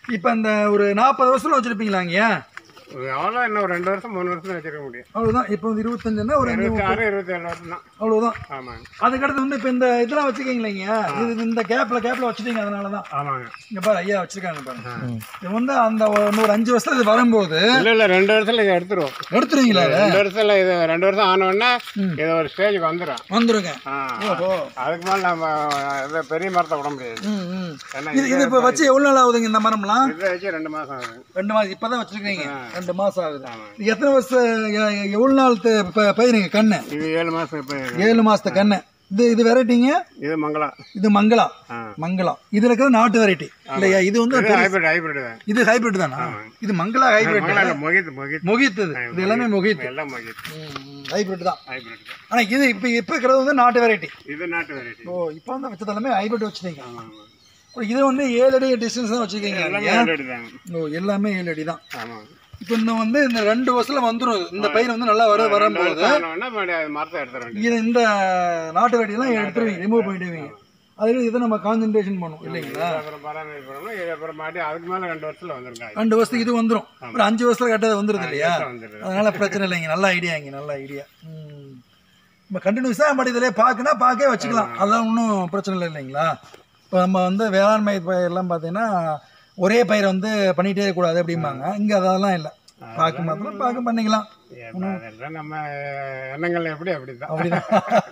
இப்போ இந்த ஒரு நாற்பது வருஷத்துல வச்சிருப்பீங்களாங்க எவ்வளோ இன்னும் ஒரு ரெண்டு வருஷம் மூணு வருஷம் வச்சிருக்க முடியும் அவ்வளவுதான் இப்போ வந்து இருபத்தஞ்சுன்னா ஒரு அஞ்சு இருபத்தி ஆறு இருபத்தி ஏழு வருஷம் தான் அவ்வளவுதான் ஆமாங்க அதுக்கடுத்து வந்து இப்போ இந்த இதெல்லாம் வச்சுக்கீங்களேங்க இது இந்த கேப்ல கேப்ல வச்சுட்டீங்க அதனால தான் ஆமாங்க இங்க பாரு ஐயா வச்சிருக்காங்க பாருங்க இது வந்து அந்த ஒரு- இன்னொரு அஞ்சு வருஷத்துல இது வரும்போது இல்லை இல்லை ரெண்டு வருஷத்துல இதை எடுத்துருவோம் எடுத்துருவீங்களா இதை? ரெண்டு வருஷத்துல இது ரெண்டு வருஷம் ஆன உடனே இது ஒரு ஸ்டேஜுக்கு வந்துடும் வந்துருங்க ஆ ஓஹோ அதுக்கு மேலே நம்ம இதை பெரிய மரத்தை விட முடியாது ம் ம் ஏன்னா இது இது இப்போ வச்சு எவ்வளோ நாள் ஆகுதுங்க இந்த மரம்லாம் இதை வச்சு ரெண்டு மாதம் ஆகுது ரெண்டு மாதம் இப்பதான் வச்சிருக்கீங்க ரெண்டு மாசம் ஆகுது இது எத்தனை வருஷம் எ- எ- எவ்வளவு நாள் த- ப- பயிருங்க கண்ணு இது ஏழு மாதம் இப்போ ஏழு மாசத்து கண்ணு இது இது வெரைட்டிங்க இது மங்களா இது மங்களா ஆ மங்களா இதுல இருக்கிற நாட்டு வெரைட்டி இல்லையா இது வந்து இது ஹைபிரிட் ஹைபிரிட் தான் இது ஹைபிரிட் தானா இது மங்களா ஹைபிரிட் மங்களா இல்லை மொகித் மொகித் முகித்து இது. இது எல்லாமே முகித்து எல்லாம் மொகித் ஹைபிரிட் தான் ஹைபிரிட் தான் ஆனா இது இப்போ இப்போ இருக்கிறது வந்து நாட்டு வெரைட்டி இது நாட்டு வெரைட்டி ஓ இப்போ வந்து வச்சது எல்லாமே ஹைபிரிட் வச்சுட்டீங்க ஆமாம் ஆமாம் ஓ, இது வந்து ஏழு அடி டிஸ்டன்ஸ் தான் வச்சுருக்கீங்க எல்லாமே ஹைபிரிட் தாங்க ஓ எல்லாமே ஏழு அடி தான் ஆமாம் இப்போ இந்த வந்து இந்த ரெண்டு வருஷத்துல வந்துடும் இந்த பயிர் வந்து நல்லா வர வரும்போது ஆனோடனே மறுபடியும் அது மரத்தை எடுத்துட வேண்டியது இது இந்த நாட்டு வெரைட்டிலாம் எடுத்துருவீங்க ரிமூவ் பண்ணிடுவீங்க அதுக்கு இதை நம்ம கான்சென்ட்ரேஷன் பண்ணும் இல்லைங்களா அப்புறம் பராமரிப்பு பண்ணணும் இது அப்புறம் மாட்டி அதுக்கு மேலே ரெண்டு வருஷத்துல வந்துருங்க ரெண்டு வருஷத்துக்கு இது வந்துடும் ஒரு அஞ்சு வருஷத்துல கட்டது வந்துருது இல்லையா வந்துடுது அதனால பிரச்சனை இல்லைங்க நல்ல ஐடியாங்க நல்ல ஐடியா நம்ம கண்டினியூஸாக நம்ம இதிலே பார்க்கனா பார்க்கவே வச்சுக்கலாம் அதெல்லாம் ஒன்றும் பிரச்சனை இல்லை இல்லைங்களா இப்போ நம்ம வந்து வேளாண்மை பயிரெல்லாம் பார்த்தீங்கன்னா ஒரே பயிரை வந்து பண்ணிகிட்டே இருக்கக்கூடாது அப்படிம்பாங்க இங்கே அதெல்லாம் இல்லை பார்க்க மாத்திரம் பார்க்க பண்ணிக்கலாம் ஏப்பா, அதெல்லாம் நம்ம எண்ணங்கள் எப்படி அப்படிதான் அப்படிதான்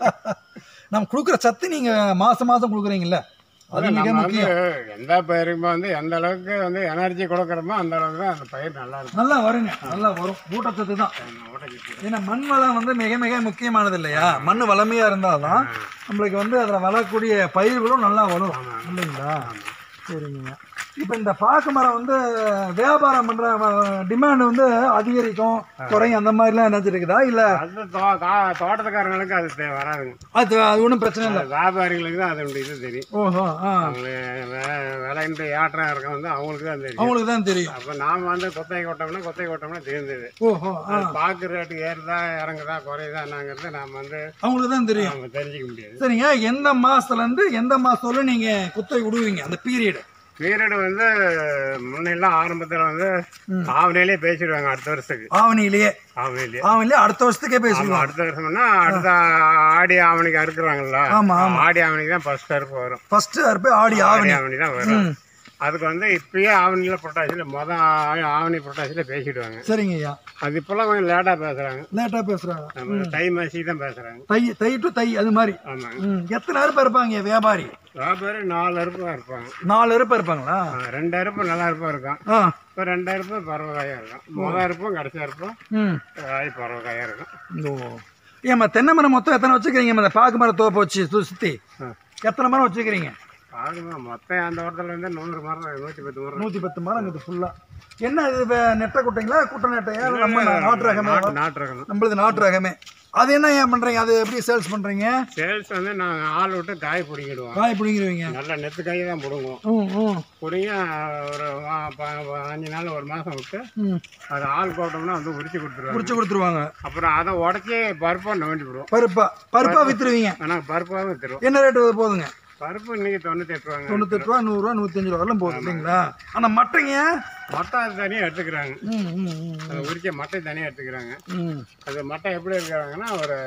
நம்ம கொடுக்குற சத்து நீங்கள் மாதம் மாதம் கொடுக்குறீங்கல்ல அது மிக நம்ம வந்து முக்கியம் எந்த பயிருக்குமே வந்து எந்த அளவுக்கு வந்து எனர்ஜி கொடுக்குறோமோ அந்த அளவுக்கு தான் அந்த பயிர் நல்லா இருக்கும் நல்லா வருங்க நல்லா வரும் ஊட்டச்சத்து தான் ஊட்டச்சத்து. ஏன்னா மண் வளம் வந்து மிக மிக முக்கியமானது இல்லையா மண் வளமையாக இருந்தால் தான் நம்மளுக்கு வந்து அதில் வளரக்கூடிய பயிர்களும் நல்லா வளரும் இல்லைங்களா சரிங்க இப்போ இந்த பாக்கு மரம் வந்து வியாபாரம் பண்ணுற டிமாண்ட் வந்து அதிகரிக்கும் குறையும் அந்த மாதிரிலாம் என்ன இருக்குதா இல்லை அது தோ- கா- தோட்டத்துக்காரங்களுக்கு அது தே- வராதுங்க அது அது ஒன்றும் பிரச்சனை இல்லை அது வியாபாரிகளுக்கு தான் அதனுடைய இது தெரியும் ஓஹோ ஆ அவங்க வே- விலைன்ட்டு ஏற்றம் இருக்க வந்து அவங்களுக்கு தான் தெரியும் அவங்களுக்கு தான் தெரியும் அப்போ நாம வந்து கொத்தை கொட்டோம்னா கொத்தை கொட்டோம்னா தெரிஞ்சது ஓஹோ ஆ அது பாக்கு ரேட்டு ஏறுதா இறங்குதா குறையுதா என்னங்கிறது நாம வந்து அவங்களுக்கு தான் தெரியும் நம்ம தெரிஞ்சுக்க முடியாது சரிங்க எந்த மாசத்துலேருந்து எந்த மாசத்துல நீங்கள் குத்தை விடுவீங்க அந்த பீரியடு பீரியட் வந்து முன்னெல்லாம் ஆரம்பத்தில் வந்து ஆவணியிலே பேசிடுவாங்க அடுத்த வருஷத்துக்கு ஆவணியிலேயே ஆவணியிலே ஆவணிலே அடுத்த வருஷத்துக்கே ஆமா பேசுவோம் அடுத்த வருஷம்னா அடுத்த ஆடி ஆவணிக்கு அறுக்குறாங்கல்ல ஆமா, ஆடி ஆவணிக்கு தான் ஃபர்ஸ்ட் அறுப்பு வரும் ஃபர்ஸ்ட் அறுப்பு ஆடி ஆவணி ஆடி ஆவணி தான் வரும் அதுக்கு வந்து இப்பயே ஆவணியில் புரட்டாசியில் மொதல் ஆவணி புரட்டாசியில் பேசிடுவாங்க சரிங்க ஐயா அது இப்போல்லாம் கொஞ்சம் லேட்டாக பேசுகிறாங்க லேட்டாக பேசுகிறாங்க நம்ம தை மாசிக்கு தான் பேசுகிறாங்க தை தை டு தை அது மாதிரி ஆமாங்க ம் எத்தனை அறுப்பு இருப்பாங்க வியாபாரி வியாபாரி நாலு அறுப்பு தான் இருப்பாங்க நாலு அறுப்பு இருப்பாங்க ஆ, ரெண்டு அறுப்பு நல்லா அறுப்பாக இருக்கும் ஆ இப்போ ரெண்டு அறுப்பு பருவகாயாக இருக்கும் முதல் அறுப்பும் கடைசி அறுப்பும் ம் காய் பருவகாயாக இருக்கும் ஓ ஏம்மா தென்னை மரம் மொத்தம் எத்தனை வச்சுக்கிறீங்க இந்த பாக்கு மரம் தோப்பு வச்சு சு- சுத்தி ஆ. எத்தனை மரம் வச்சுக்கிறீங்க பாருங்க மொத்தம் அந்த இடத்துல வந்து நூறு மரம் நூற்றி பத்து மரம் நூற்றி பத்து மரம் இது ஃபுல்லாக என்ன இது வே- நெட்டை குட்டைங்களா குட்டை நெட்டையா இல்ல நம்ம நா- நாட்டு ரகமே நாட்டு நாட்டு ரகம் நம்மளது நாட்டு ரகமே அது என்ன ஏன் பண்ணுறீங்க அது எப்படி சேல்ஸ் பண்ணுறீங்க சேல்ஸ் வந்து நாங்கள் ஆள் விட்டு காய் பிடிங்கிடுவோம் காய் பிடிங்கிருவீங்க நல்லா நெத்து காய் தான் பிடுங்குவோம் ம் ம் பிடிங்க ஒரு வா- ப- ப- அஞ்சு நாள் ஒரு மாதம் விட்டு ம் அது ஆள் போட்டோம்னா வந்து உரிச்சு கொடுத்துருவாங்க குறிச்சு கொடுத்துருவாங்க அப்புறம் அதை உடச்சி பருப்பாக நோண்டி விடுவோம் பருப்பா பருப்பா வித்துருவீங்க ஆனால் பருப்பாகவும் தருவோம் என்ன ரேட்டு போகுதுங்க பருப்பு இன்னைக்கு தொண்ணூற்றி எட்டு ரூபாங்க தொண்ணூத்தெட்டு ரூபா நூறுரூவா நூற்றஞ்சு ரூபா வரலாம் போகுது இல்லைங்களா ஆனால் மட்டைங்க மட்டை அது தனியாக எடுத்துக்கிறாங்க ம் ம் ம் அதை உரிச்ச மட்டை தனியாக எடுத்துக்கிறாங்க ம் அது மட்டை எப்படி இருக்கிறாங்கன்னா ஒரு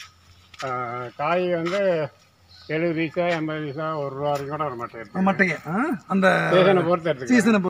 ஆ, காய் வந்து எழுபது பைசா எண்பது பைசா ஒரு ரூபா வரைக்கும் கூட ஒரு மட்டை இருக்கு மட்டைங்க ஆ? அந்த சீசனை பொறுத்து எடுத்துக்கலாம் சீசனை